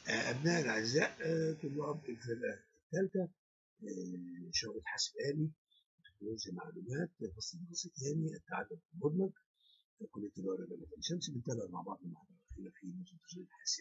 أبناء الأعزاء طلاب الفرقة الثالثة شغل حاسب آلي تكنولوجيا معلومات فصل دراسي ثاني التعلم المدمج كلية تجارة جامعة عين شمس بنتابع مع بعض المحاضرة الأخيرة في نظم تشغيل الحاسب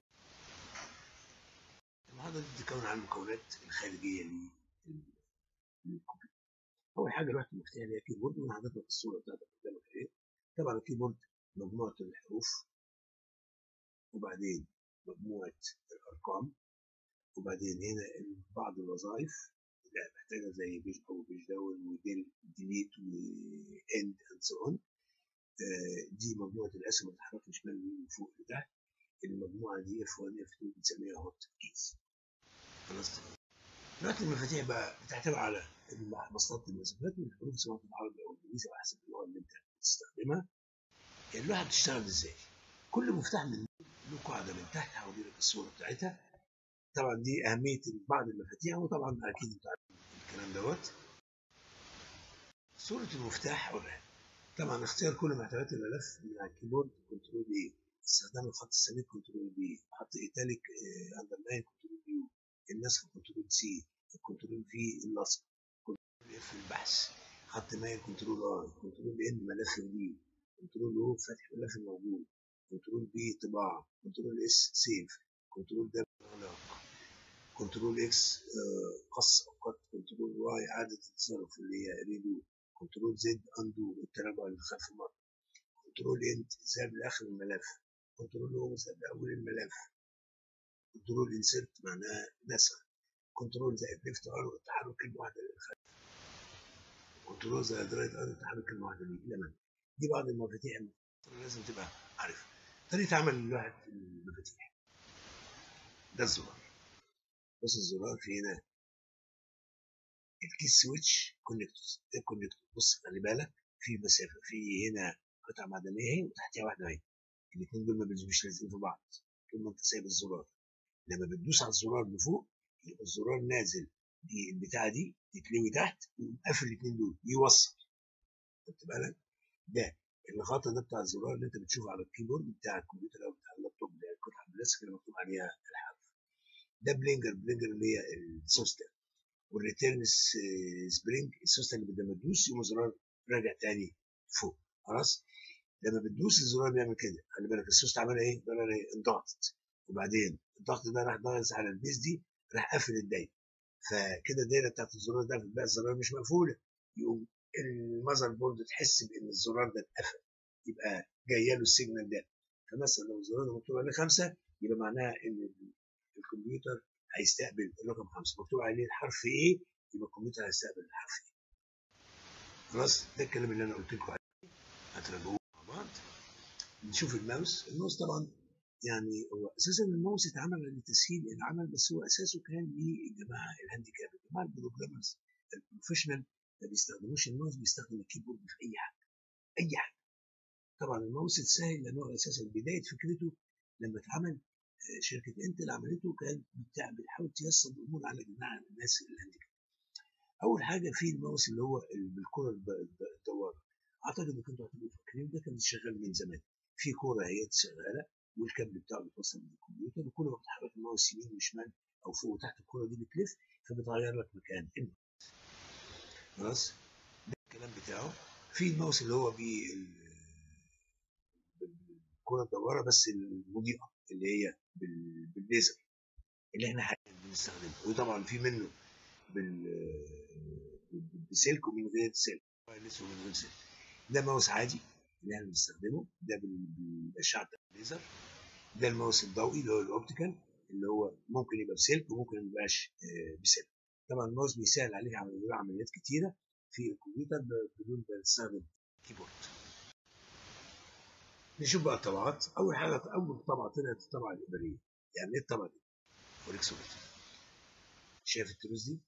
المحاضرة دي بتتكون عن المكونات الخارجية للكمبيوتر أول حاجة لوحة المفتاح اللي هي كيبورد وأنا حاطط لك الصورة بتاعتك قدامك أهي طبعا الكيبورد مجموعة الحروف وبعدين مجموعة الأرقام وبعدين هنا بعض الوظائف لا محتاجة زي بيج أو بيج داون وديل ديليت وإند أند سو أون دي مجموعة الأسهم اللي بتتحرك من شمال من فوق لتحت المجموعة دي اف 1 اف 2 بنسميها هوت كيز خلاص دلوقتي المفاتيح بقى بتعتمد على مسطرة المسافات والحروف سواء بالعربي أو بالإنجليزي على حسب اللغة اللي أنت بتستخدمها اللوحة بتشتغل إزاي؟ كل مفتاح من له قاعدة من تحت هوري لك الصورة بتاعتها طبعا دي أهمية بعض المفاتيح وطبعا أكيد أنت عارف الكلام دوت صورة المفتاح حرة طبعا اختيار كل محتويات الملف من على الكيبورد كنترول ايه استخدام الخط السميك كنترول بي حط ايتاليك اندرلاين كنترول يو النسخ كنترول سي الكنترول في اللصق كنترول اف البحث خط مايل كنترول ار كنترول ان ملف جديد كنترول او فتح ملف موجود كنترول بي طباعة كنترول اس سيف كنترول دبل اغلاق كنترول اكس قص او قط كنترول واي اعادة التصرف اللي هي ريدو كنترول زد اندو التراجع للخلف مرة كنترول انت ذهاب لاخر الملف كنترول او ذهاب لاول الملف كنترول انسرت معناها نسخ كنترول زائد ليفت ار التحرك كلمة واحدة للخلف كنترول زائد رايت ار التحرك كلمة واحدة للأمام دي بعض المفاتيح لازم تبقى عارفها طريقة عمل لوحة المفاتيح ده الزرار بص الزرار في هنا الكي سويتش كونكتورز ايه الكونكتور بص خلي بالك في مسافة في هنا قطعة معدنية اهي وتحتها واحدة اهي الاثنين دول مش لازقين في بعض طول ما انت سايب الزرار لما بتدوس على الزرار من فوق يبقى الزرار نازل دي البتاعة دي تتلوي تحت وقافل الاثنين دول يوصل خدت بالك ده الخط ده بتاع الزرار اللي انت بتشوفه على الكيبورد بتاع الكمبيوتر او بتاع اللابتوب اللي هي القطعه البلاستيك اللي مكتوب عليها الحرف ده بلينجر بلينجر اللي هي السوسته والريتيرن سبرينج السوسته اللي لما تدوس يقوم الزرار راجع تاني فوق خلاص لما بتدوس الزرار بيعمل كده خلي بالك السوسته عملها ايه؟ عملها ايه؟ انضغطت وبعدين الضغط ده راح ضاغط على البيس دي راح قافل الدايره فكده الدايره بتاعت الزرار ده في الباقي الزرار مش مقفوله يقوم المذر بورد تحس بان الزرار ده اتقفل يبقى جايه له السيجنال ده فمثلا لو الزرار ده مكتوب عليه خمسه يبقى معناها ان الكمبيوتر هيستقبل الرقم خمسه مكتوب عليه الحرف ايه يبقى الكمبيوتر هيستقبل الحرف ايه خلاص ده الكلام اللي انا قلت لكم عليه هتراجعوه مع بعض نشوف الماوس الماوس طبعا يعني هو اساسا الماوس اتعمل لتسهيل العمل بس هو اساسه كان للجماعه الهانديكاب الجماعه البروجرامرز البروفيشنال ما بيستخدموش الماوس بيستخدم الكيبورد في اي حاجه اي حاجه طبعا الماوس اتسهل لان هو اساسا بدايه فكرته لما اتعمل شركه انتل عملته كان بتحاول تيسر الامور على جميع الناس الهانديكاب اول حاجه في الماوس اللي هو بالكره الدواره اعتقد انكم انتوا هتبقوا فاكرين ده كان شغال من زمان في كوره هي شغاله والكابل بتاعه بيتوصل بالكمبيوتر وكل ما بتحرك الماوس يمين وشمال او فوق وتحت الكوره دي بتلف فبتغير لك مكان الماوس خلاص ده الكلام بتاعه في الماوس اللي هو بالكرة الدوارة بس المضيئة اللي هي بالليزر اللي احنا حاليا بنستخدمه وطبعا في منه بال بسلك ومن غير سلك وايرلس ومن غير سلك ده ماوس عادي اللي احنا بنستخدمه ده بالاشعه بتاع الليزر ده الماوس الضوئي اللي هو الاوبتيكال اللي هو ممكن يبقى بسلك وممكن ما يبقاش بسلك طبعا الماوس بيسهل عليك عمليات كتيره في الكمبيوتر بدون ما تستخدم كيبورد نشوف بقى الطبعات اول حاجه اول طبعه طلعت الطبعه الابريه يعني ايه الطبعه دي اوريك صورتها شايف التروس دي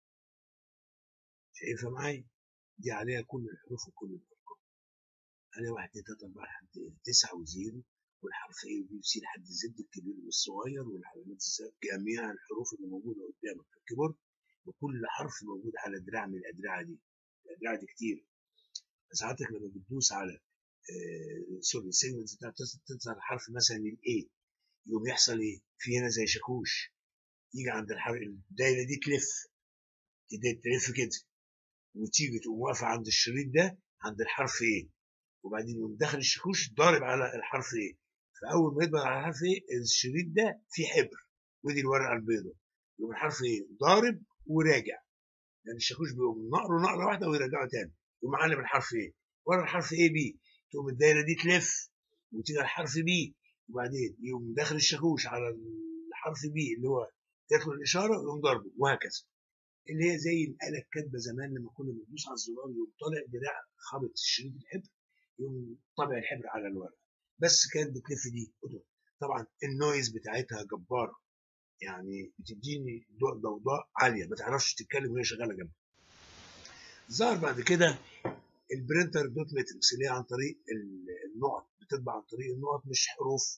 شايفها معايا دي عليها كل الحروف وكل الارقام عليها واحد اتنين تلاته اربعه لحد تسعه وزيرو والحرف ايه وبي وسي لحد زد الكبير والصغير والعلامات جميع الحروف اللي موجوده قدامك في الكيبورد وكل حرف موجود على دراع من الادراع دي الادراع دي كتير ساعتك لما بتدوس على آه سوري السيجمنتس بتاعت تظهر حرف مثلا الاي يقوم يحصل ايه في هنا زي شاكوش يجي عند الحرف الدايره دي تلف تبتدي تلف كده وتيجي تقوم واقفه عند الشريط ده عند الحرف ايه وبعدين يقوم داخل الشاكوش ضارب على الحرف ايه فاول ما يضرب على الحرف ايه الشريط ده فيه حبر ودي الورقه البيضاء يقوم الحرف ايه ضارب وراجع يعني الشاكوش بيقوم نقره نقره واحده ويرجعه تاني يقوم معلم الحرف ايه ورا الحرف ايه بي تقوم الدايره دي تلف وتيجي على الحرف بي وبعدين يقوم داخل الشاكوش على الحرف بي اللي هو تاكل الاشاره ويقوم ضربه وهكذا اللي هي زي الاله الكاتبه زمان لما كنا بندوس على الزرار يقوم طالع دراع خابط شريط الحبر يقوم طابع الحبر على الورق بس كانت بتلف دي قدر. طبعا النويز بتاعتها جباره يعني بتديني ضوضاء عاليه ما تعرفش تتكلم وهي شغاله جنبك ظهر بعد كده البرينتر دوت ماتريكس اللي هي عن طريق النقط بتطبع عن طريق النقط مش حروف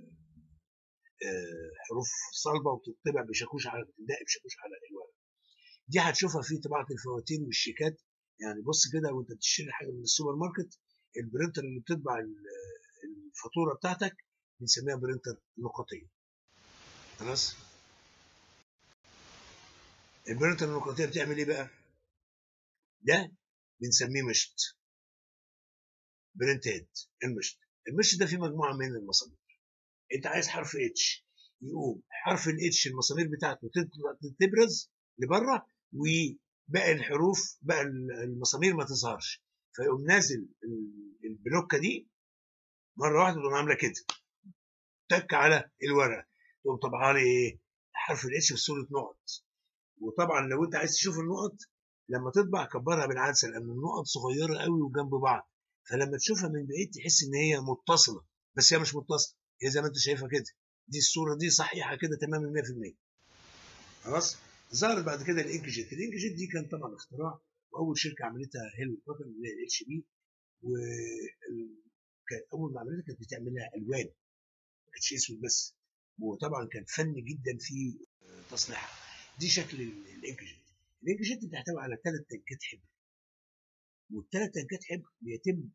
حروف صلبه وبتطبع بشاكوش على بتدق بشاكوش على الورق دي هتشوفها في طباعه الفواتير والشيكات يعني بص كده وانت بتشتري حاجه من السوبر ماركت البرينتر اللي بتطبع الفاتوره بتاعتك بنسميها برينتر نقطيه خلاص البرينتر النقطيه بتعمل ايه بقى ده بنسميه مشط برنتات المشط المشط ده فيه مجموعه من المسامير انت عايز حرف اتش يقوم حرف الاتش المسامير بتاعته تبرز لبره وباقي الحروف بقى المسامير ما تظهرش فيقوم نازل البلوكه دي مره واحده تقوم عامله كده تك على الورقه تقوم طبعا لي ايه حرف الاتش في صوره نقط وطبعا لو انت عايز تشوف النقط لما تطبع كبرها بالعدسه لان النقط صغيره قوي وجنب بعض فلما تشوفها من بعيد تحس ان هي متصله بس هي مش متصله هي زي ما انت شايفها كده دي الصوره دي صحيحه كده تماما 100% خلاص ظهرت بعد كده الانكجيت الانكجيت دي كان طبعا اختراع واول شركه عملتها هيلو كوتن اللي هي الاتش بي و اول ما عملتها كانت بتعمل لها الوان ما كانتش اسود بس وطبعا كان فن جدا في تصنيعها دي شكل الانكجيت الانكجيت بتحتوي على ثلاث تنكات حبر والثلاث تنكات حبر بيتم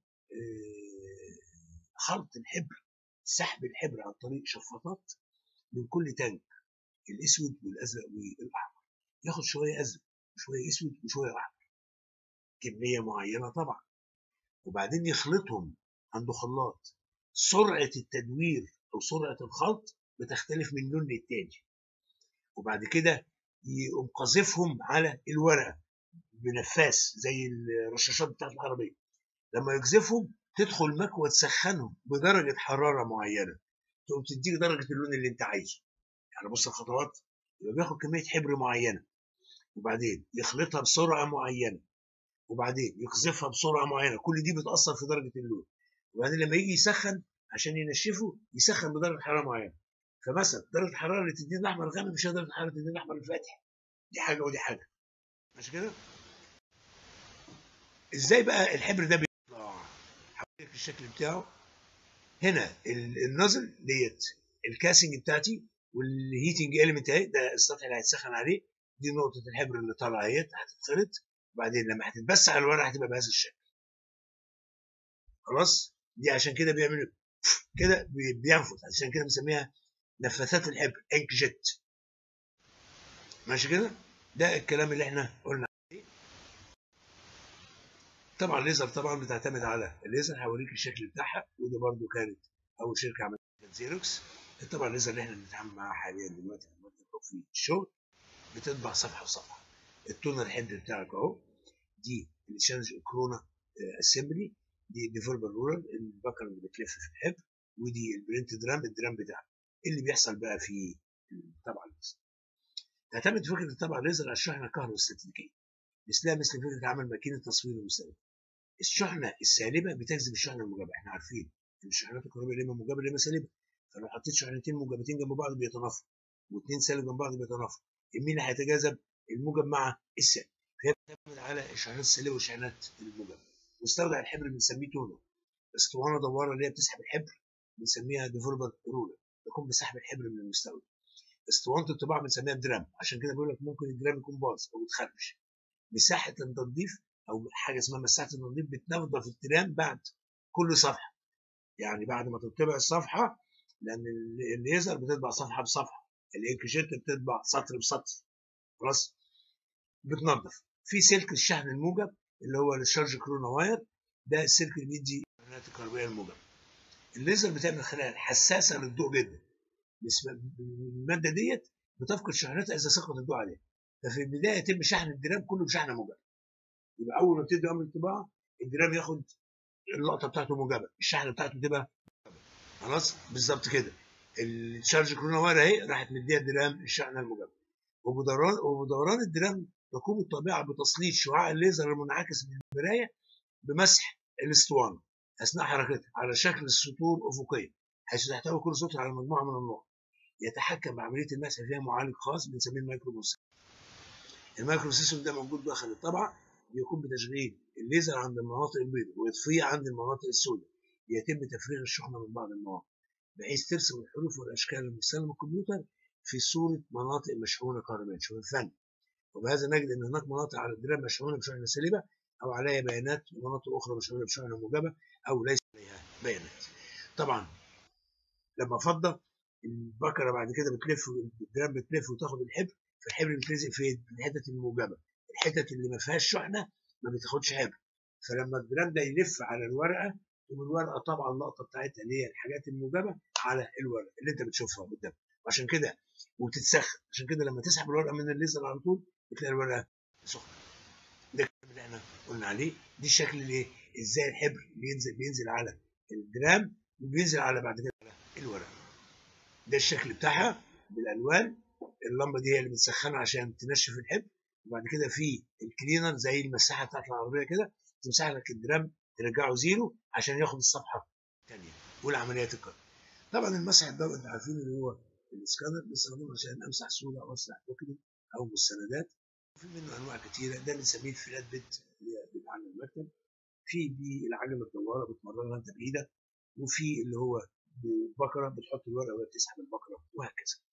خلط الحبر سحب الحبر عن طريق شفاطات من كل تانك الاسود والازرق والاحمر ياخد شويه ازرق وشويه اسود وشويه احمر كميه معينه طبعا وبعدين يخلطهم عنده خلاط سرعه التدوير او سرعه الخلط بتختلف من لون للتاني وبعد كده يقوم قاذفهم على الورقه بنفاس زي الرشاشات بتاعت العربيه لما يقذفهم تدخل مكوى تسخنهم بدرجه حراره معينه تقوم تديك درجه اللون اللي انت عايزه يعني بص الخطوات يبقى بياخد كميه حبر معينه وبعدين يخلطها بسرعه معينه وبعدين يقذفها بسرعه معينه كل دي بتاثر في درجه اللون وبعدين لما يجي يسخن عشان ينشفه يسخن بدرجه حراره معينه فمثلا درجه الحراره اللي تديني الاحمر الغامق مش هي درجه الحراره اللي تديني الاحمر الفاتح دي حاجه ودي حاجه ماشي كده ازاي بقى الحبر ده بيطلع هوريك الشكل بتاعه هنا النازل ديت الكاسنج بتاعتي والهيتنج اليمنت اهي ده السطح اللي هيتسخن عليه دي نقطه الحبر اللي طالعه اهيت هتتخلط وبعدين لما هتتبس على الورق هتبقى بهذا الشكل خلاص دي عشان كده بيعمل كده بينفث عشان كده بنسميها نفاثات الحبر انك جيت ماشي كده ده الكلام اللي احنا قلنا عليه طبعا الليزر طبعا بتعتمد على الليزر هوريك الشكل بتاعها ودي برده كانت اول شركه عملتها زيروكس طبعا الليزر اللي احنا بنتعامل معاها حاليا دلوقتي في المكتب او في الشغل بتطبع صفحه وصفحه التونر الحبر بتاعك اهو دي الشانج كورونا اسمبلي دي ديفولبر رولر البكر اللي بتلف في الحبر ودي البرنت درام الدرام بتاعك اللي بيحصل بقى في طبعا الليزر تعتمد فكره طبعا الليزر على الشحنه الكهروستاتيكيه مثلها مثل فكره عمل ماكينه تصوير المستقبل الشحنه السالبه بتجذب الشحنه الموجبه احنا عارفين ان الشحنات الكهربائيه اما موجبه اما سالبه فلو حطيت شحنتين موجبتين جنب بعض بيتنافروا واثنين سالب جنب بعض بيتنافروا مين اللي هيتجاذب الموجب مع السالب فهي بتعتمد على الشحنات السالبه والشحنات الموجبه مستودع الحبر بنسميه تونر اسطوانه دواره اللي هي بتسحب الحبر بنسميها ديفولبر رولر تقوم بسحب الحبر من المستودع اسطوانه الطباعه بنسميها درام عشان كده بيقول لك ممكن الدرام يكون باظ او يتخربش مساحه التنظيف او حاجه اسمها مساحه التنظيف بتنظف الدرام بعد كل صفحه يعني بعد ما تطبع الصفحه لان الليزر بتطبع صفحه بصفحه الانكجيت بتطبع سطر بسطر خلاص بتنظف في سلك الشحن الموجب اللي هو الشارج كورونا واير ده السلك اللي بيدي الشحنات الكهربائيه الموجبه الليزر بتعمل خلايا حساسه للضوء جدا الماده ديت بتفقد شحنتها اذا سقط الضوء عليها ففي البدايه يتم شحن الدرام كله بشحنه موجبه يبقى اول ما بتدي امر الطباعه الدرام ياخد اللقطه بتاعته موجبه الشحنه بتاعته تبقى خلاص بالظبط كده الشارج كورونا واير اهي راحت مديها الدرام الشحنه الموجبه وبدوران وبدوران الدرام تقوم الطبيعه بتسليط شعاع الليزر المنعكس من المرايه بمسح الاسطوانه اثناء حركتها على شكل سطور افقيه حيث تحتوي كل سطر على مجموعه من النقط يتحكم بعمليه المسح فيها معالج خاص بنسميه المايكرو بروسيسور المايكرو بروسيسور ده موجود داخل الطبعه بيقوم بتشغيل الليزر عند المناطق البيضاء ويطفيه عند المناطق السوداء يتم تفريغ الشحنه من بعض المواقع بحيث ترسم الحروف والاشكال المستلمه الكمبيوتر في صوره مناطق مشحونه كهربائيا شغل الفن وبهذا نجد ان هناك مناطق على الدرام مشحونه بشحنه سالبه او عليها بيانات ومناطق اخرى مشحونه بشحنه موجبه او ليس عليها بيانات طبعا لما فضه البكره بعد كده بتلف الدرام بتلف وتاخد الحبر فالحبر بيتلزق في الحتت الموجبه الحتت اللي ما فيهاش شحنه ما بتاخدش حبر فلما الدرام ده يلف على الورقه والورقه طبعا اللقطه بتاعتها اللي هي الحاجات الموجبه على الورقه اللي انت بتشوفها قدامك وعشان كده وبتتسخن عشان كده لما تسحب الورقه من الليزر على طول بتلاقي الورقه سخنه ده الكلام اللي احنا قلنا عليه دي الشكل اللي ايه ازاي الحبر بينزل بينزل على الدرام وبينزل على بعد كده على الورقه ده الشكل بتاعها بالالوان اللمبه دي هي اللي بتسخنها عشان تنشف الحبر وبعد كده في الكلينر زي المساحه بتاعت العربيه كده تمسح لك الدرام ترجعه زيرو عشان ياخد الصفحه الثانيه والعمليات القادمه طبعا المسح ده انتوا عارفين اللي هو الاسكانر بستخدمه عشان امسح صوره او امسح دوكيمنت او مستندات في منه انواع كتيره ده بنسميه الفلات بيت اللي بيبقى على المكتب في دي العجله الدواره بتمررها انت بايدك وفي اللي هو بكره بتحط الورقه وهي بتسحب البكره وهكذا